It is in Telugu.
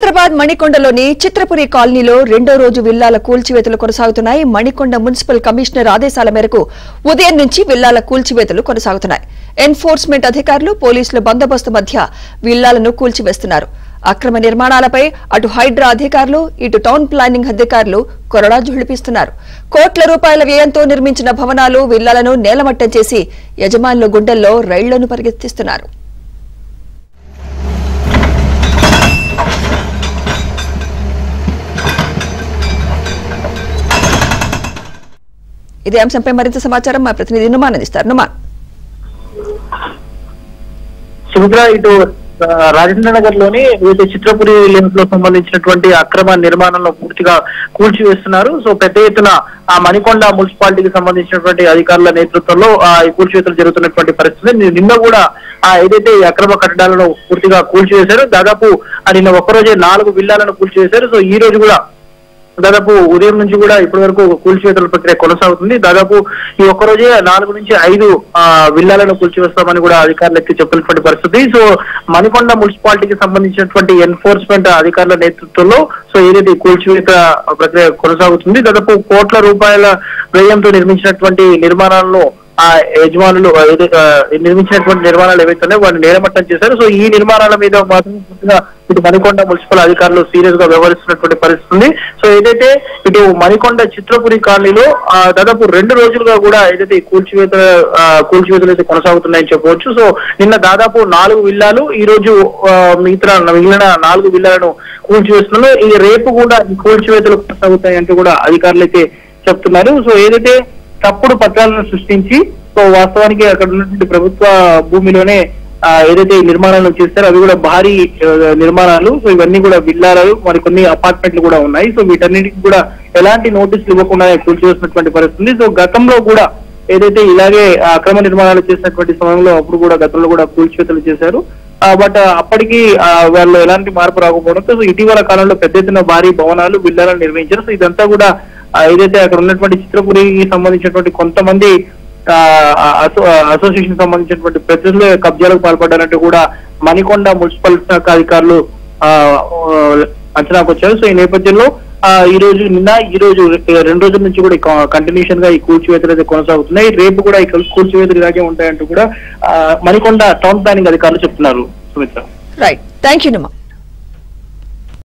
హైదరాబాద్ మణికొండలోని చిత్రపురి కాలనీలో రెండో రోజు విల్లాల కూల్చివేతలు కొనసాగుతున్నాయి మణికొండ మున్సిపల్ కమిషనర్ ఆదేశాల మేరకు ఉదయం నుంచి విల్లాల కూల్చివేతలు కొనసాగుతున్నాయి ఎన్ఫోర్స్మెంట్ అధికారులు పోలీసుల బందోబస్తు మధ్య విల్లాలను కూల్చివేస్తున్నారు అక్రమ నిర్మాణాలపై అటు హైడ్రా అధికారులు ఇటు టౌన్ ప్లానింగ్ అధికారులు కొరడా జుళిపిస్తున్నారు కోట్ల రూపాయల వ్యయంతో నిర్మించిన భవనాలు విల్లాలను నేలమట్టం చేసి యజమానుల గుండెల్లో రైళ్లను పరిగెత్తిస్తున్నారు ఇదే అంశంపై మరింత సమాచారం మా ప్రతినిధి నుమాన్ అందిస్తారు నుమాన్ సుమిత్ర ఇటు ఆ, రాజేంద్ర నగర్ లోని ఏదైతే చిత్రపురి లిమిట్ లో సంబంధించినటువంటి అక్రమ నిర్మాణంలో పూర్తిగా కూల్చివేస్తున్నారు సో పెద్ద ఎత్తున ఆ మణికొండ మున్సిపాలిటీకి సంబంధించినటువంటి అధికారుల నేతృత్వంలో ఆ ఈ కూల్చివేతలు జరుగుతున్నటువంటి పరిస్థితి ని- నిన్న కూడా ఆ ఏదైతే ఈ అక్రమ కట్టడాలను పూర్తిగా కూల్చివేశారు దాదాపు ఆ నిన్న ఒక్కరోజే నాలుగు విల్లాలను కూల్చివేశారు సో ఈ రోజు కూడా దాదాపు ఉదయం నుంచి కూడా ఇప్పటి వరకు కూల్చివేతల ప్రక్రియ కొనసాగుతుంది దాదాపు ఈ ఒక్క రోజే నాలుగు నుంచి ఐదు ఆ, విల్లాలను కూల్చివేస్తామని కూడా అధికారులకి చెప్పినటువంటి పరిస్థితి సో మణికొండ మున్సిపాలిటీకి సంబంధించినటువంటి ఎన్ఫోర్స్మెంట్ అధికారుల నేతృత్వంలో సో ఏదైతే ఈ కూల్చివేత ప్రక్రియ కొనసాగుతుంది దాదాపు కోట్ల రూపాయల వ్యయంతో నిర్మించినటువంటి నిర్మాణాలను ఆ యజమానులు ఆ, ఏదై- ఆ, నిర్మించినటువంటి నిర్మాణాలు ఏవైతే ఉన్నాయో వాటిని నేలమట్టం చేశారు సో ఈ నిర్మాణాల మీద మాత్రం పూర్తిగా ఇటు మణికొండ మున్సిపల్ అధికారులు సీరియస్ గా వ్యవహరిస్తున్నటువంటి పరిస్థితి ఉంది సో ఏదైతే ఇటు మణికొండ చిత్రపురి కాలనీలో ఆ, దాదాపు రెండు రోజులుగా కూడా ఏదైతే ఈ కూల్చివేత ఆ, కూల్చివేతలు అయితే కొనసాగుతున్నాయని చెప్పవచ్చు సో నిన్న దాదాపు నాలుగు విల్లాలు ఈ రోజు ఆ, మిగతా మిగిలిన నాలుగు విల్లాలను కూల్చివేస్తున్నారు ఈ రేపు కూడా ఈ కూల్చివేతలు కొనసాగుతాయి అంటూ కూడా అధికారులు అయితే చెప్తున్నారు సో ఏదైతే తప్పుడు పత్రాలను సృష్టించి సో వాస్తవానికి అక్కడ ఉన్నటువంటి ప్రభుత్వ భూమిలోనే ఆ, ఏదైతే ఈ నిర్మాణాలు చేస్తారో అవి కూడా భారీ ఆ, నిర్మాణాలు సో ఇవన్నీ కూడా విల్లాలు మరి కొన్ని అపార్ట్మెంట్లు కూడా ఉన్నాయి సో వీటన్నిటికి కూడా ఎలాంటి నోటీసులు ఇవ్వకుండా కూల్చివేసినటువంటి పరిస్థితి ఉంది. సో గతంలో కూడా ఏదైతే ఇలాగే ఆ, అక్రమ నిర్మాణాలు చేసినటువంటి సమయంలో అప్పుడు కూడా గతంలో కూడా కూల్చివేతలు చేశారు బట్ అప్పటికి ఆ, వాళ్ళు ఎలాంటి మార్పు రాకపోవడంతో సో ఇటీవల కాలంలో పెద్ద ఎత్తున భారీ భవనాలు విల్లాలను నిర్మించారు సో ఇదంతా కూడా ఆ, ఏదైతే అక్కడ ఉన్నటువంటి చిత్రపురికి సంబంధించినటువంటి కొంతమంది ఆ, అసో- అసోసియేషన్ సంబంధించినటువంటి ప్రతినిధులు కబ్జాలకు పాల్పడ్డారంటూ కూడా మణికొండ మున్సిపల్ శాఖ అధికారులు ఆ, ఆ, అంచనాకు వచ్చారు సో ఈ నేపథ్యంలో ఆ, ఈ రోజు నిన్న ఈ రోజు రె- రెండు రోజుల నుంచి కూడా కంటిన్యూషన్ గా ఈ కూల్చివేతలు అయితే కొనసాగుతున్నాయి రేపు కూడా ఈ కూల్చివేతలు ఇలాగే ఉంటాయంటూ కూడా ఆ, మణికొండ టౌన్ ప్లానింగ్ అధికారులు చెప్తున్నారు Sumitra right thank you Numan